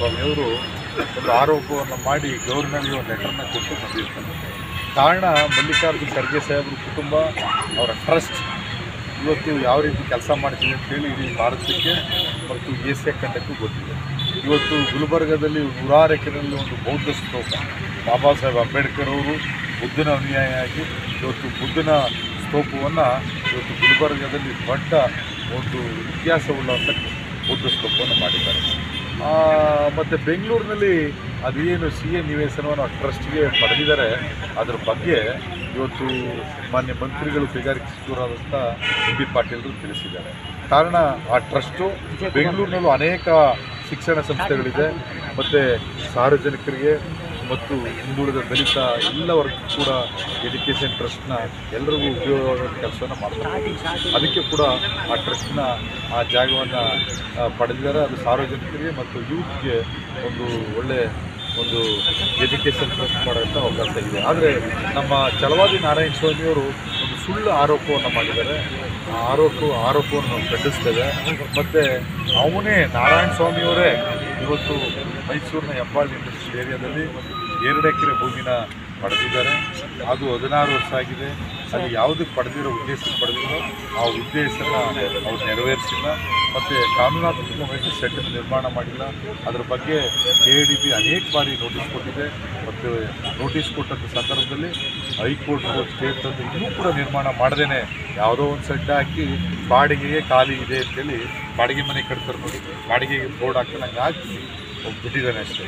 ಸ್ವಾಮಿಯವರು ಒಂದು ಆರೋಪವನ್ನು ಮಾಡಿ ಗೌರ್ನರ್ಗೆ ಒಂದು ಲೆಟರ್ನ ಕೊಟ್ಟು ಬಂದಿರ್ತಾರೆ ಕಾರಣ ಮಲ್ಲಿಕಾರ್ಜುನ್ ಖರ್ಗೆ ಸಾಹೇಬ್ರ ಕುಟುಂಬ ಅವರ ಟ್ರಸ್ಟ್ ಇವತ್ತು ಯಾವ ರೀತಿ ಕೆಲಸ ಮಾಡ್ತಿದೆ ಅಂತೇಳಿ ಇಡೀ ಭಾರತಕ್ಕೆ ಮತ್ತು ಏಷ್ಯಾ ಖಂಡಕ್ಕೂ ಗೊತ್ತಿದೆ ಇವತ್ತು ಗುಲ್ಬರ್ಗದಲ್ಲಿ ನೂರಾರು ಎಕರೆಯಲ್ಲಿ ಒಂದು ಬೌದ್ಧ ಸ್ತೂಪ ಬಾಬಾ ಸಾಹೇಬ್ ಅಂಬೇಡ್ಕರ್ ಅವರು ಬುದ್ಧನ ಅನುಯಾಯಿಯಾಗಿ ಇವತ್ತು ಬುದ್ಧನ ಸ್ತೂಪವನ್ನು ಇವತ್ತು ಗುಲ್ಬರ್ಗದಲ್ಲಿ ದೊಡ್ಡ ಒಂದು ಇತಿಹಾಸವುಳ್ಳಂಥ ಬೌದ್ಧ ಸ್ತೂಪವನ್ನು ಮಾಡಿದ್ದಾರೆ ಆ, ಮತ್ತು ಬೆಂಗಳೂರಿನಲ್ಲಿ ಅದೇನು ಸಿ ಎ ನಿವೇಶನವನ್ನು ಟ್ರಸ್ಟ್ಗೆ ಪಡೆದಿದ್ದಾರೆ ಅದ್ರ ಬಗ್ಗೆ ಇವತ್ತು ಮಾನ್ಯ ಮಂತ್ರಿಗಳು ಕೈಗಾರಿಕೆ ಸಚಿವರಾದಂಥ ಎಂ ಬಿ ಪಾಟೀಲರು ತಿಳಿಸಿದ್ದಾರೆ ಕಾರಣ ಆ ಟ್ರಸ್ಟು ಬೆಂಗಳೂರಿನಲ್ಲೂ ಅನೇಕ ಶಿಕ್ಷಣ ಸಂಸ್ಥೆಗಳಿದೆ ಮತ್ತು ಸಾರ್ವಜನಿಕರಿಗೆ ಮತ್ತು ಹಿಂದುಳಿದ ದಲಿತ ಎಲ್ಲ ವರ್ಗಕ್ಕೂ ಕೂಡ ಎಜುಕೇಷನ್ ಟ್ರಸ್ಟ್ನ ಎಲ್ಲರಿಗೂ ಉಪಯೋಗವಾದ ಕೆಲಸವನ್ನು ಮಾಡ್ತಾರೆ ಅದಕ್ಕೆ ಕೂಡ ಆ ಟ್ರಸ್ಟ್ನ ಆ ಜಾಗವನ್ನು ಪಡೆದಿದ್ದಾರೆ ಅದು ಸಾರ್ವಜನಿಕರಿಗೆ ಮತ್ತು ಯೂತ್ಗೆ ಒಂದು ಒಳ್ಳೆ ಒಂದು ಎಜುಕೇಷನ್ ಟ್ರಸ್ಟ್ ಮಾಡೋಂಥ ಅವಕಾಶ ಇದೆ ಆದರೆ ನಮ್ಮ ಛಲವಾದಿ ನಾರಾಯಣ ಸ್ವಾಮಿಯವರು ಒಂದು ಸುಳ್ಳು ಆರೋಪವನ್ನು ಮಾಡಿದ್ದಾರೆ ಆ ಆರೋಪ ಆರೋಪವನ್ನು ನಾವು ಖಂಡಿಸ್ತೇವೆ ಮತ್ತು ಅವನೇ ನಾರಾಯಣ ಸ್ವಾಮಿಯವರೇ ಇವತ್ತು ಮೈಸೂರಿನ ಹೆಬ್ಬಾಳ್ ಇಂಡಸ್ಟ್ರಿಯಲ್ ಏರಿಯಾದಲ್ಲಿ ಎರಡು ಎಕರೆ ಭೂಮಿನ ಪಡೆದಿದ್ದಾರೆ ಅದು ಹದಿನಾರು ವರ್ಷ ಆಗಿದೆ ಅಲ್ಲಿ ಯಾವುದಕ್ಕೆ ಪಡೆದಿರೋ ಉದ್ದೇಶಕ್ಕೆ ಪಡೆದಿರೋ ಆ ಉದ್ದೇಶನ ಅವ್ರು ನೆರವೇರಿಸಿಲ್ಲ ಮತ್ತು ಕಾನೂನಾತ್ಮಕವಾಗಿ ಸೆಟ್ ನಿರ್ಮಾಣ ಮಾಡಿಲ್ಲ ಅದರ ಬಗ್ಗೆ ಕೆ ಡಿ ಬಿ ಅನೇಕ ಬಾರಿ ನೋಟಿಸ್ ಕೊಟ್ಟಿದೆ ಮತ್ತು ನೋಟಿಸ್ ಕೊಟ್ಟಂಥ ಸಂದರ್ಭದಲ್ಲಿ ಹೈಕೋರ್ಟ್ ಸ್ಟೇ ತಂದು ಇನ್ನೂ ಕೂಡ ನಿರ್ಮಾಣ ಮಾಡದೇನೆ ಯಾವುದೋ ಒಂದು ಸೆಡ್ ಹಾಕಿ ಬಾಡಿಗೆಗೆ ಖಾಲಿ ಇದೆ ಅಂತೇಳಿ ಬಾಡಿಗೆ ಮನೆ ಕಟ್ತಾರೆ ನೋಡಿ ಬಾಡಿಗೆಗೆ ಬೋರ್ಡ್ ಹಾಕ್ಕೊಂಡಂಗೆ ಹಾಕಿ ಬಿಟ್ಟಿದ್ದಾನೆ ಅಷ್ಟೇ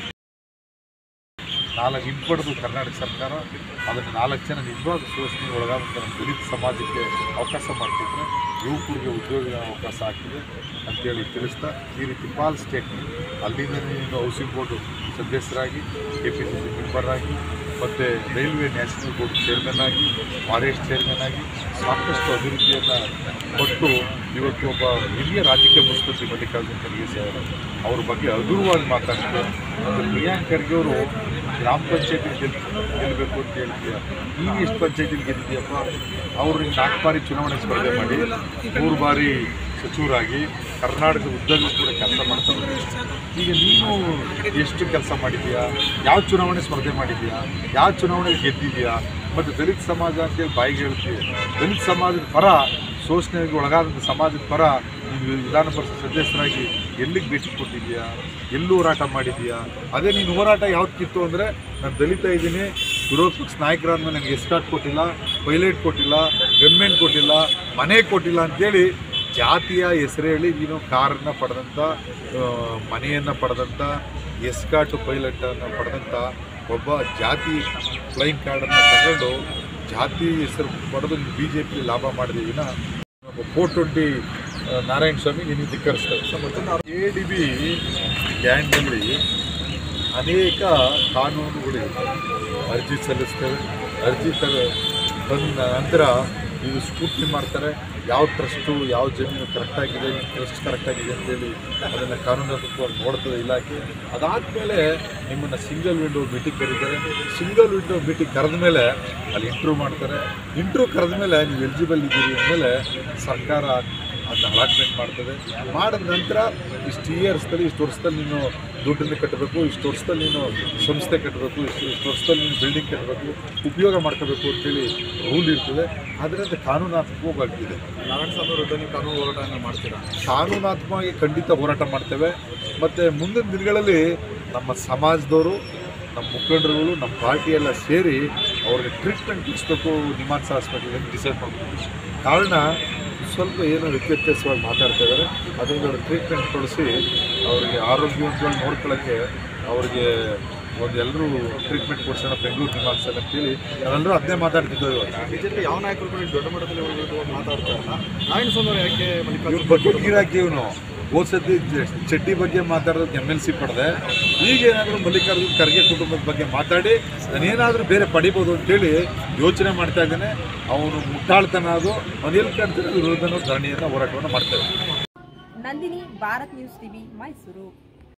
ನಾಲ್ಕು ಹಿಂಪಡೆದು ಕರ್ನಾಟಕ ಸರ್ಕಾರ ಅದನ್ನು ನಾಲ್ಕು ಜನ ನಿಜವಾದ ಶೋಷಣೆಗೆ ಒಳಗಾದಂಥ ನಮ್ಮ ದಲಿತ ಸಮಾಜಕ್ಕೆ ಅವಕಾಶ ಮಾಡಿಕೊಟ್ರೆ ಯುವಕರಿಗೆ ಉದ್ಯೋಗ ಅವಕಾಶ ಆಗ್ತದೆ ಅಂತೇಳಿ ತಿಳಿಸ್ತಾ ಈ ರೀತಿ ಪಾಲ್ ಸ್ಟೇಟ್ಮೆಂಟ್ ಅಲ್ಲಿಂದ ನೀನು ಹೌಸಿಂಗ್ ಬೋರ್ಡು ಸದಸ್ಯರಾಗಿ K P C C member ಆಗಿ ಮತ್ತು ರೈಲ್ವೆ ನ್ಯಾಷನಲ್ ಬೋರ್ಡ್ ಚೇರ್ಮನ್ ಆಗಿ ಫಾರೆಸ್ಟ್ ಚೇರ್ಮನ್ ಆಗಿ ಸಾಕಷ್ಟು ಅಭಿವೃದ್ಧಿಯನ್ನು ಕೊಟ್ಟು ಇವತ್ತು ಒಬ್ಬ ಹಿರಿಯ ರಾಜಕೀಯ ಮುಸ್ಪತಿ ಮಲ್ಲಿಕಾರ್ಜುನ ಖರ್ಗೆ ಸಾಹೇಬರು ಅವ್ರ ಬಗ್ಗೆ ಹಗುರವಾಗಿ ಮಾತಾಡ್ತಾರೆ ಮತ್ತು ಪ್ರಿಯಾಂಕ್ ಖರ್ಗೆ ಅವರು ಗ್ರಾಮ ಪಂಚಾಯತಿ ಗೆಲ್ ಗೆಲ್ಲಬೇಕು ಅಂತ ಹೇಳ್ತೀಯ ನೀನು ಎಷ್ಟು ಪಂಚಾಯತಿಲಿ ಗೆದ್ದಿದ್ಯಪ್ಪ ಅವರು ನಾಲ್ಕು ಬಾರಿ ಚುನಾವಣೆ ಸ್ಪರ್ಧೆ ಮಾಡಿ ಮೂರು ಬಾರಿ ಸಚಿವರಾಗಿ ಕರ್ನಾಟಕದ ಉದ್ದಕ್ಕೂ ಕೂಡ ಕೆಲಸ ಮಾಡ್ತಾರೆ ಈಗ ನೀನು ಎಷ್ಟು ಕೆಲಸ ಮಾಡಿದ್ಯಾ ಯಾವ ಚುನಾವಣೆ ಸ್ಪರ್ಧೆ ಮಾಡಿದ್ಯಾ ಯಾವ ಚುನಾವಣೆಗೆ ಗೆದ್ದಿದ್ಯಾ ಮತ್ತು ದಲಿತ ಸಮಾಜ ಅಂತೇಳಿ ಬಾಯಿಗೆ ಹೇಳ್ತೀವಿ ದಲಿತ ಸಮಾಜದ ಪರ ಶೋಷಣೆಗೆ ಒಳಗಾದಂಥ ಸಮಾಜದ ಪರ ನೀನು ವಿಧಾನ ಪರಿಷತ್ ಸದಸ್ಯರಾಗಿ ಎಲ್ಲಿಗೆ ಭೇಟಿ ಕೊಟ್ಟಿದ್ಯಾ ಎಲ್ಲೂ ಹೋರಾಟ ಮಾಡಿದ್ಯಾ ಅದೇ ನೀನು ಹೋರಾಟ ಯಾವ್ದಕ್ಕಿತ್ತು ಅಂದರೆ ನಾನು ದಲಿತ ಇದ್ದೀನಿ ವಿರೋಧ ಪಕ್ಷ ನಾಯಕರಾದ್ಮೇಲೆ ನನಗೆ ಎಸ್ಕಾಟ್ ಕೊಟ್ಟಿಲ್ಲ ಪೈಲಟ್ ಕೊಟ್ಟಿಲ್ಲ ಗನ್ಮೆಂಟ್ ಕೊಟ್ಟಿಲ್ಲ ಮನೆ ಕೊಟ್ಟಿಲ್ಲ ಅಂತೇಳಿ ಜಾತಿಯ ಹೆಸರು ಹೇಳಿ ನೀನು ಕಾರನ್ನು ಪಡೆದಂಥ ಮನೆಯನ್ನು ಪಡೆದಂಥ ಎಸ್ಕಾಟು ಪೈಲಟನ್ನು ಪಡೆದಂಥ ಒಬ್ಬ ಜಾತಿ ಫ್ಲೈಯಿಂಗ್ ಕಾರ್ಡನ್ನು ತಗೊಂಡು ಜಾತಿ ಹೆಸರು ಪಡೆದು ಬಿ ಜೆ ಪಿ ಲಾಭ ಮಾಡಿದೀವಿ ವಿನ ಫೋರ್ ಟ್ವೆಂಟಿ ನಾರಾಯಣ ಸ್ವಾಮಿ ನಿನಗೆ ಧಿಕ್ಕರಿಸ್ತಾರೆ ಎ ಡಿ ಬಿ ಗ್ಯಾಂಗ್ನಲ್ಲಿ ಅನೇಕ ಕಾನೂನುಗಳಿವೆ ಅರ್ಜಿ ಸಲ್ಲಿಸ್ತೇವೆ ಅರ್ಜಿ ತರ ಬಂದ ನಂತರ ಇದು ಸ್ಕೂಟ್ನಿ ಮಾಡ್ತಾರೆ ಯಾವ ಟ್ರಸ್ಟು ಯಾವ ಜಮೀನು ಕರೆಕ್ಟಾಗಿದೆ ಟ್ರಸ್ಟ್ ಕರೆಕ್ಟಾಗಿದೆ ಅಂತೇಳಿ ಅದನ್ನು ಕಾನೂನಾತ್ಮಕವಾಗಿ ನೋಡ್ತದೆ ಇಲಾಖೆ ಅದಾದಮೇಲೆ ನಿಮ್ಮನ್ನು ಸಿಂಗಲ್ ವಿಂಡೋ ಮೀಟಿಂಗ್ ಕರೀತಾರೆ ಸಿಂಗಲ್ ವಿಂಡೋ ಮೀಟಿಂಗ್ ಕರೆದ ಮೇಲೆ ಅಲ್ಲಿ ಇಂಟ್ರ್ಯೂ ಮಾಡ್ತಾರೆ ಇಂಟ್ರ್ಯೂ ಕರೆದ ಮೇಲೆ ನೀವು ಎಲಿಜಿಬಲ್ ಇದ್ದೀರಿ ಅಂದಮೇಲೆ ಸರ್ಕಾರ ಅದನ್ನ ಅಲಾಟ್ಮೆಂಟ್ ಮಾಡ್ತದೆ ಮಾಡಿದ ನಂತರ ಇಷ್ಟು ಇಯರ್ಸ್ದಲ್ಲಿ ಇಷ್ಟು ವರ್ಷದಲ್ಲಿ ನೀನು ದುಡ್ಡನ್ನು ಕಟ್ಟಬೇಕು ಇಷ್ಟು ವರ್ಷದಲ್ಲಿ ನೀನು ಸಂಸ್ಥೆ ಕಟ್ಟಬೇಕು ಇಷ್ಟು ಇಷ್ಟು ವರ್ಷದಲ್ಲಿ ನೀನು ಬಿಲ್ಡಿಂಗ್ ಕಟ್ಟಬೇಕು ಉಪಯೋಗ ಮಾಡ್ಕೋಬೇಕು ಅಂತೇಳಿ ರೂಲ್ ಇರ್ತದೆ ಅದರಿಂದ ಕಾನೂನಾತ್ಮಕವಾಗಿದೆ ನಾರಾಯಣ ಸ್ವಾಮಿ ವಿರುದ್ಧ ನೀವು ಕಾನೂನು ಹೋರಾಟವನ್ನು ಮಾಡ್ತೀರಾ ಕಾನೂನಾತ್ಮಕವಾಗಿ ಖಂಡಿತ ಹೋರಾಟ ಮಾಡ್ತೇವೆ ಮತ್ತು ಮುಂದಿನ ದಿನಗಳಲ್ಲಿ ನಮ್ಮ ಸಮಾಜದವರು ನಮ್ಮ ಮುಖಂಡರುಗಳು ನಮ್ಮ ಪಾರ್ಟಿ ಎಲ್ಲ ಸೇರಿ ಅವ್ರಿಗೆ ಟ್ರೀಟ್ಮೆಂಟ್ ಕೊಡಿಸ್ಬೇಕು ನಿಮಾನ್ಸ್ ಹಾಸ್ಪಿಟಲ್ ಅಂತ ಡಿಸೈಡ್ ಮಾಡ್ತೀವಿ ಕಾರಣ ಸ್ವಲ್ಪ ಏನೋ ವ್ಯತ್ಯಾಸವಾಗಿ ಮಾತಾಡ್ತಾ ಇದ್ದಾರೆ ಅದರಿಂದ ಅವ್ರಿಗೆ ಟ್ರೀಟ್ಮೆಂಟ್ ಕೊಡಿಸಿ ಅವರಿಗೆ ಆರೋಗ್ಯವಾಗಿ ನೋಡ್ಕೊಳ್ಳೋಕ್ಕೆ ಅವ್ರಿಗೆ ಒಂದು ಎಲ್ಲರೂ ಟ್ರೀಟ್ಮೆಂಟ್ ಕೊಡ್ಸೋಣ ಬೆಂಗಳೂರು ನಿಮಾನ್ಸಲ್ಲಿ ಅಂತೇಳಿ ನಾವೆಲ್ಲರೂ ಅದನ್ನೇ ಮಾತಾಡ್ತಿದ್ದೇವೆ ಇವಾಗ ಬಿಜೆಪಿ ಯಾವ ನಾಯಕರು ಕೂಡ ದೊಡ್ಡ ಮಟ್ಟದಲ್ಲಿ ಹೋಗ್ಬಿಟ್ಟು ಮಾತಾಡ್ತಾ ಇಲ್ಲ ನಾರಾಯಣ ಸ್ವಾಮಿ ಅವರು ಯಾಕೆ ಇವ್ರ ಮಲ್ಲಿಕಾರ್ಜುನ ಬಗ್ಗೆ ಗಿರಾಕಿ ಇವನು ಹೋದ ಸತಿ ಜ- ಚಡ್ಡಿ ಬಗ್ಗೆ ಮಾತಾಡೋದಕ್ಕೆ ಎಮ್ ಎಲ್ ಸಿ ಪಡೆದೆ ಈಗ ಏನಾದರೂ ಮಲ್ಲಿಕಾರ್ಜುನ್ ಖರ್ಗೆ ಕುಟುಂಬದ ಬಗ್ಗೆ ಮಾತಾಡಿ ನಾನೇನಾದರೂ ಬೇರೆ ಪಡಿಬೋದು ಅಂತೇಳಿ ಯೋಚನೆ ಮಾಡ್ತಾ ಇದ್ದಾನೆ ಅವನು ಮುಟ್ಟಾಳ್ತನ ಅದು ಅವ್ನು ಎಲ್ಲಿ ಕಾಣ್ತಾನೆ ವಿರೋಧನೂ ಧರಣಿಯನ್ನು ಹೋರಾಟವನ್ನು ಮಾಡ್ತಾರೆ ನಂದಿನಿ ಭಾರತ್ ನ್ಯೂಸ್ ಟಿವಿ ಮೈಸೂರು